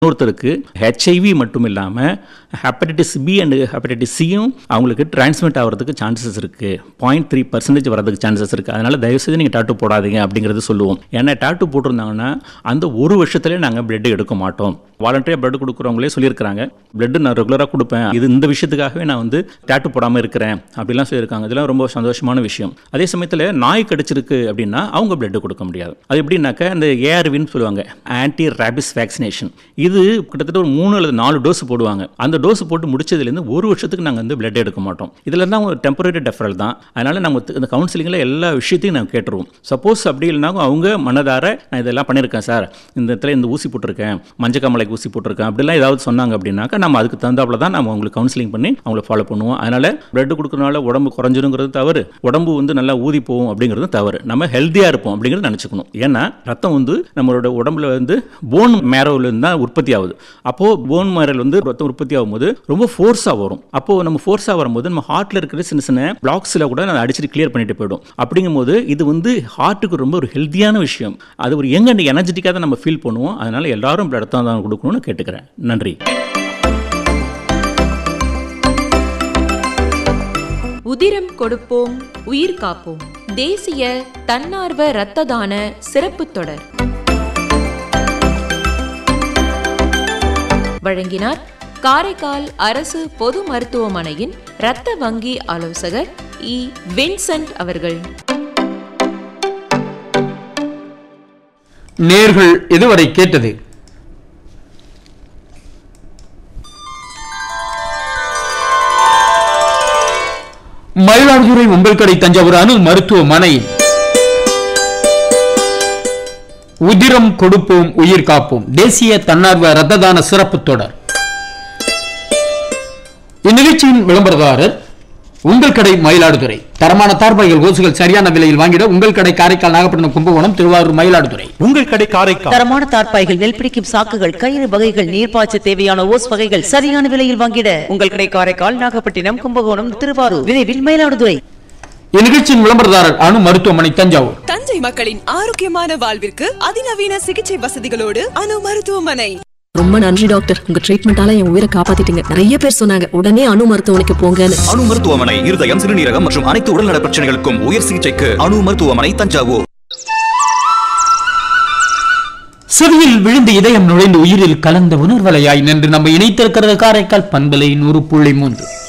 இன்னொருத்தருக்கு ஹெச்ஐவி மட்டும் இல்லாமல் ஹெப்படைட்டிஸ் பி அண்ட் ஹெப்படைட்டிஸ் சியும் அவங்களுக்கு டிரான்ஸ்மிட் ஆகிறதுக்கு சான்சஸ் இருக்குது பாயிண்ட் த்ரீ பர்சன்டேஜ் வரதுக்கு சான்சஸ் இருக்குது அதனால் தயவுசெய்து நீங்கள் டாட்டு போடாதீங்க அப்படிங்கிறது சொல்லுவோம் ஏன்னா டாட்டு போட்டிருந்தாங்கன்னா அந்த ஒரு வருஷத்துலேயே நாங்கள் பிளட் எடுக்க மாட்டோம் வாலண்டரியாக பிளட் கொடுக்குறவங்களே சொல்லியிருக்கிறாங்க பிளட் நான் ரெகுலராக கொடுப்பேன் இது இந்த விஷயத்துக்காகவே நான் வந்து டாட்டு போடாமல் இருக்கிறேன் அப்படிலாம் சொல்லியிருக்காங்க இதெல்லாம் ரொம்ப சந்தோஷமான விஷயம் அதே சமயத்தில் நாய் கடிச்சிருக்கு அப்படின்னா அவங்க பிளட் கொடுக்க முடியாது அது எப்படின்னாக்கா இந்த ஏஆர்வின்னு சொல்லுவாங்க ஆன்டி ரேபிஸ் வேக்சினேஷன் இது கிட்டத்தட்ட ஒரு மூணு அல்லது நாலு டோஸ் போடுவாங்க அந்த டோஸ் போட்டு முடிச்சதுலேருந்து ஒரு வருஷத்துக்கு நாங்கள் வந்து பிளட் எடுக்க மாட்டோம் இதில் தான் ஒரு டெம்பரரி டெஃபரல் தான் அதனால் நம்ம இந்த கவுன்சிலிங்கில் எல்லா விஷயத்தையும் நாங்கள் கேட்டுருவோம் சப்போஸ் அப்படி இல்லைனாலும் அவங்க மனதார நான் இதெல்லாம் பண்ணியிருக்கேன் சார் இந்த இடத்துல இந்த ஊசி போட்டிருக்கேன் மஞ்சக்காமலைக்கு ஊசி போட்டிருக்கேன் அப்படிலாம் ஏதாவது சொன்னாங்க அப்படின்னாக்கா நம்ம அதுக்கு தகுந்தாப்புல தான் நம்ம அவங்களுக்கு கவுன்சிலிங் பண்ணி அவங்கள ஃபாலோ பண்ணுவோம் அதனால் பிளட் கொடுக்கறனால உடம்பு குறைஞ்சிருங்கிறது தவறு உடம்பு வந்து நல்லா ஊதி போகும் அப்படிங்கிறது தவறு நம்ம ஹெல்த்தியாக இருப்போம் அப்படிங்கிறத நினச்சிக்கணும் ஏன்னா ரத்தம் வந்து நம்மளோட உடம்புல வந்து போன் மேரோவிலேருந்து தான் உற்பத்தி ஆகுது அப்போது போன் மேரல் வந்து ரத்தம் உற்பத்தி ஆகும்போது ரொம்ப ஃபோர்ஸாக வரும் அப்போது நம்ம ஃபோர்ஸாக வரும்போது நம்ம ஹார்ட்டில் இருக்கிற சின்ன சின்ன பிளாக்ஸில் கூட அதை அடிச்சுட்டு கிளியர் பண்ணிட்டு போயிடும் அப்படிங்கும்போது இது வந்து ஹார்ட்டுக்கு ரொம்ப ஒரு ஹெல்த்தியான விஷயம் அது ஒரு யங் அண்ட் எனர்ஜெட்டிக்காக தான் நம்ம ஃபீல் பண்ணுவோம் அதனால் எல்லாரும் ரத்தம் தான் கொடுக்கணும்னு கேட்டுக்கிறேன் நன்றி உதிரம் கொடுப்போம் உயிர் காப்போம் தேசிய தன்னார்வ இரத்த தான சிறப்பு தொடர் வழங்கினார் காரைக்கால் அரசு பொது மருத்துவமனையின் இரத்த வங்கி ஆலோசகர் இ வின்சென்ட் அவர்கள் நேர்கள் இதுவரை கேட்டது மயிலாடுதுறை உங்கள் கடை தஞ்சாவூர் அணு மருத்துவமனை உதிரம் கொடுப்போம் உயிர் காப்போம் தேசிய தன்னார்வ இரத்த தான சிறப்பு தொடர் இந்நிகழ்ச்சியின் விளம்பரதாரர் உங்கள் கடை மயிலாடுதுறை தரமான தார்பாய்கள் ஓசுகள் சரியான விலையில் வாங்கிட உங்கள் கடை காரைக்கால் நாகப்பட்டினம் கும்பகோணம் திருவாரூர் மயிலாடுதுறை உங்கள் கடை காரைக்கால் தரமான தார்ப்பாய்கள் நெல் பிடிக்கும் சாக்குகள் கயிறு வகைகள் நீர்ப்பாய்ச்ச தேவையான ஓஸ் வகைகள் சரியான விலையில் வாங்கிட உங்கள் கடை காரைக்கால் நாகப்பட்டினம் கும்பகோணம் திருவாரூர் விரைவில் மயிலாடுதுறை இந்நிகழ்ச்சியின் விளம்பரதாரர் அணு மருத்துவமனை தஞ்சாவூர் தஞ்சை மக்களின் ஆரோக்கியமான வாழ்விற்கு அதிநவீன சிகிச்சை வசதிகளோடு அணு மருத்துவமனை ரொம்ப நன்றி டாக்டர் உங்க ட்ரீட்மெண்டால என் உயிரை காப்பாத்திட்டீங்க நிறைய பேர் சொன்னாங்க உடனே அணு மருத்துவமனைக்கு போங்கன்னு அணு மருத்துவமனை இருதயம் சிறுநீரகம் மற்றும் அனைத்து உடல்நல பிரச்சனைகளுக்கும் உயர் சிகிச்சைக்கு அணு மருத்துவமனை தஞ்சாவூர் செவியில் விழுந்து இதயம் நுழைந்து உயிரில் கலந்த உணர்வலையாய் நின்று நம்ம இணைத்திருக்கிறது காரைக்கால் பண்பலை நூறு புள்ளி மூன்று